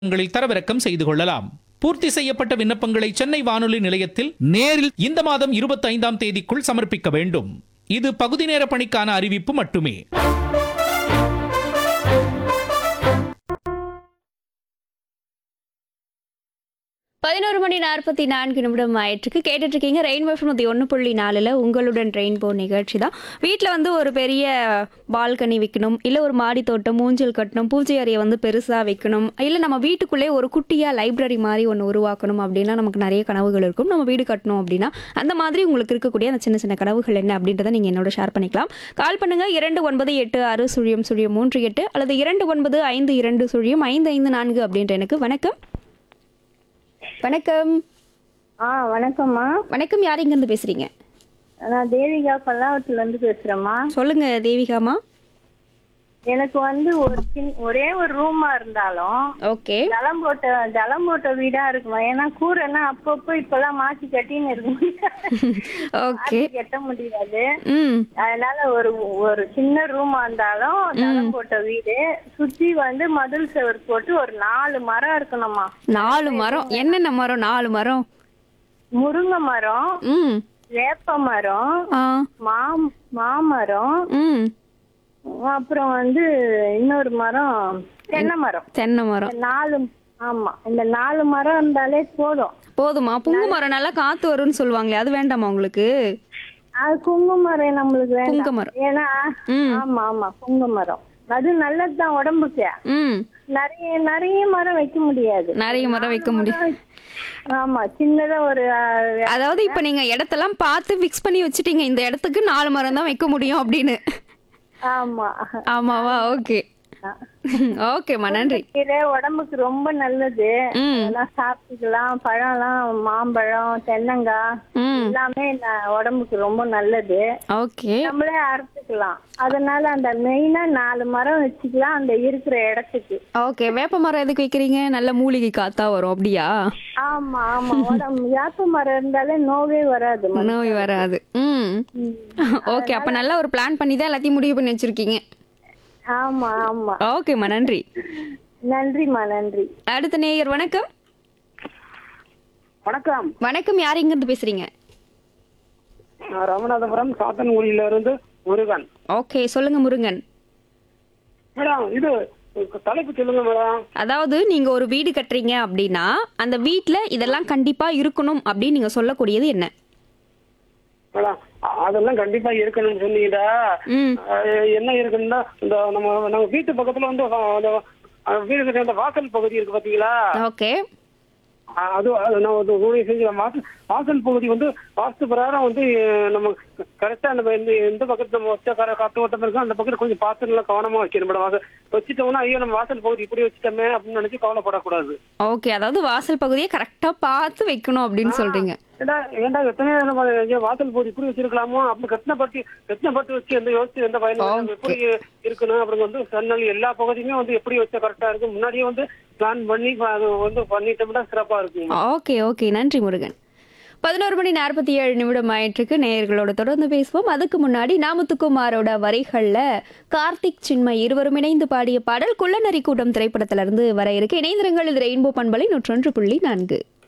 உங்களில் தரவிறக்கம் செய்து கொள்ளலாம் பூர்த்தி செய்யப்பட்ட விண்ணப்பங்களை சென்னை வானொலி நிலையத்தில் நேரில் இந்த மாதம் இருபத்தி ஐந்தாம் தேதிக்குள் சமர்ப்பிக்க வேண்டும் இது பகுதி நேர பணிக்கான அறிவிப்பு மட்டுமே பதினோரு மணி நாற்பத்தி நான்கு நிமிடம் ஆயிட்டுருக்கு கேட்டுட்டு இருக்கீங்க ரெயின்போ நூற்றி ஒன்று புள்ளி நாலில் உங்களுடன் ரெயின்போ நிகழ்ச்சி தான் வீட்டில் வந்து ஒரு பெரிய பால்கனி வைக்கணும் இல்லை ஒரு மாடி தோட்டம் மூஞ்சல் கட்டணும் பூஜை அறையை வந்து பெருசாக வைக்கணும் இல்லை நம்ம வீட்டுக்குள்ளே ஒரு குட்டியாக லைப்ரரி மாதிரி ஒன்று உருவாக்கணும் அப்படின்னா நமக்கு நிறைய கனவுகள் இருக்கும் நம்ம வீடு கட்டணும் அப்படின்னா அந்த மாதிரி உங்களுக்கு இருக்கக்கூடிய அந்த சின்ன சின்ன கனவுகள் என்ன அப்படின்றத நீங்கள் என்னோட ஷேர் பண்ணிக்கலாம் கால் பண்ணுங்க இரண்டு ஒன்பது எட்டு ஆறு சுழியம் சுழியம் மூன்று எட்டு அல்லது இரண்டு ஒன்பது ஐந்து இரண்டு சுழியம் ஐந்து ஐந்து நான்கு அப்படின்ற எனக்கு வணக்கம் வணக்கம் ஆ வணக்கம்மா வணக்கம் யார் இங்கேருந்து பேசுறீங்க நான் தேவிகா பல்லாவரத்துல இருந்து பேசுறேம்மா சொல்லுங்க தேவிகாமா எனக்கு வந்து ஒரு சின் ஒரே ஒரு ரூமா இருந்தாலும் ஓகே ஜலம் போட்ட ஜலம் போட்ட வீடா இருக்குமா ஏன்னா கூரைன்னா அப்பப்போ இப்பெல்லாம் மாத்தி கட்டின்னு இருக்க முடியாது ஓகே மாத்தி கட்ட முடியாது ம் அதனால ஒரு ஒரு சின்ன ரூமா இருந்தாலும் ஜலம் போட்ட வீடு சுத்தி வந்து மதில் செவர் போட்டு ஒரு நாலு மரம் இருக்கணும்மா நாலு மரம் என்னென்ன மரம் நாலு மரம் முருங்கை மரம் ம் வேப்ப மரம் ஆ மா மாமரம் ம் அப்புறம் வந்து இன்னொரு மரம் தென்னை மரம் தென்னை மரம் இந்த நாலு ஆமா இந்த நாலு மரம் இருந்தாலே போதும் போதுமா புங்கு மரம் நல்லா காத்து வரும்னு சொல்லுவாங்களே அது வேண்டாமா உங்களுக்கு அது குங்கு மரம் நம்மளுக்கு புங்க வேண்டாம் மரம் ஏன்னா ம் ஆமா ஆமா குங்கு மரம் அது நல்லதுதான் உடம்புக்கு ம் நிறைய நிறைய மரம் வைக்க முடியாது நிறைய மரம் வைக்க முடியும் ஆமா சின்னதா ஒரு அஹ், அதாவது இப்போ நீங்க இடத்தெல்லாம் பார்த்து ஃபிக்ஸ் பண்ணி வச்சுட்டீங்க இந்த இடத்துக்கு நாலு மரம் தான் வைக்க முடியும் அப்படின்னு ஆமா ஆமாவா ஓகே ஓகேம்மா நன்றி கீரை உடம்புக்கு ரொம்ப நல்லது ம் அதெல்லாம் சாப்பிட்டுக்கலாம் பழம்லாம் மாம்பழம் தென்னங்காய் ம் எல்லாமே ந- உடம்புக்கு ரொம்ப நல்லது ஓகே நம்மளே அறுத்துக்கலாம் அதனால அந்த மெயினா நாலு மரம் வச்சுக்கலாம் அந்த இருக்கிற இடத்துக்கு ஓகே வேப்ப மரம் எதுக்கு வைக்கிறீங்க நல்ல மூலிகை காத்தா வரும் அப்படியா ஆமா ஆமா உடம்பு வேப்ப மரம் இருந்தாலே நோவே வராது ம- நோய் வராது ம் ம். ஓகே அப்ப நல்லா ஒரு பிளான் பண்ணி தான் எல்லாத்தையும் முடிவு பண்ணி வச்சிருக்கீங்க ஆமா ஆமா ஓகேம்மா நன்றி நன்றிம்மா நன்றி அடுத்த நேயர் வணக்கம் வணக்கம் வணக்கம் யார் இருந்து பேசுறீங்க நான் ராமநாதபுரம் சாத்தன்குடியில இருந்து முருகன் ஓகே சொல்லுங்க முருகன் மேடம் இது தலைப்பு சொல்லுங்க மேடம் அதாவது நீங்க ஒரு வீடு கட்டுறீங்க அப்படின்னா அந்த வீட்ல இதெல்லாம் கண்டிப்பா இருக்கணும் அப்படின்னு நீங்க சொல்லக்கூடியது என்ன மேடம் அ- அதெல்லாம் கண்டிப்பா இருக்கணும்னு சொன்னீங்கடா ம் அஹ் என்ன இருக்குன்னா இந்த நம்ம நம்ம வீட்டு பக்கத்துல வந்து அஹ், அந்த அஹ், வீடு கட்டுற அந்த வாசல் பகுதி இருக்கு பாத்தீங்களா ஓகே அஹ், அது அது நான் ஒரு ஊழிய செஞ்ச வாசல் வாசல் பகுதி வந்து வாஸ்து பிரகாரம் வந்து அஹ், நம்ம கரெக்டா நம்ம எந்த எந்த பக்கத்துல நம்ம வச்ச கர காத்து ஓட்டம் இருக்கோ அந்த பக்கத்துல கொஞ்சம் பார்த்து நல்லா கவனமா வைக்கணும் மேடம் வாசல் வச்சுட்டோம்னா ஐயோ நம்ம வாசல் பகுதி இப்படி வச்சுட்டோமே அப்படின்னு நினைச்சு கவலைப்படக்கூடாது ஓகே அதாவது வாசல் பகுதியை கரெக்டா பார்த்து வைக்கணும் அப்படின்னு சொல்றீங்க ஏண்டா ஏண்டா எத்தனை நம்ம ஐயோ, வாசல் போது இப்படி வச்சிருக்கலாமோ அப்படி கட்டின பட்டி கட்டின பட்டு வச்சு எந்த யோசிச்சு எந்த பயனும் இல்லாம எப்படி இருக்கணும் அப்படி வந்து சன்னல் எல்லா பகுதியுமே வந்து எப்படி வச்சா கரெக்டா இருக்கும் முன்னாடியே வந்து பிளான் பண்ணி அது வந்து பண்ணிட்டோம்னா சிறப்பா இருக்கும் ஓகே ஓகே நன்றி முருகன் பதினோரு மணி நாற்பத்தி ஏழு நிமிடம் ஆயிட்டிருக்கு நேயர்களோட தொடர்ந்து பேசுவோம் அதுக்கு முன்னாடி நாமத்துக்குமாரோட வரிகள்ல கார்த்திக் சின்மய் இருவரும் இணைந்து பாடிய பாடல் குள்ளநரி கூட்டம் திரைப்படத்திலிருந்து வர இருக்கு இணைந்திருங்கள் இது ரெயின்போ பண்பலை நூற்றொன்று புள்ளி நான்கு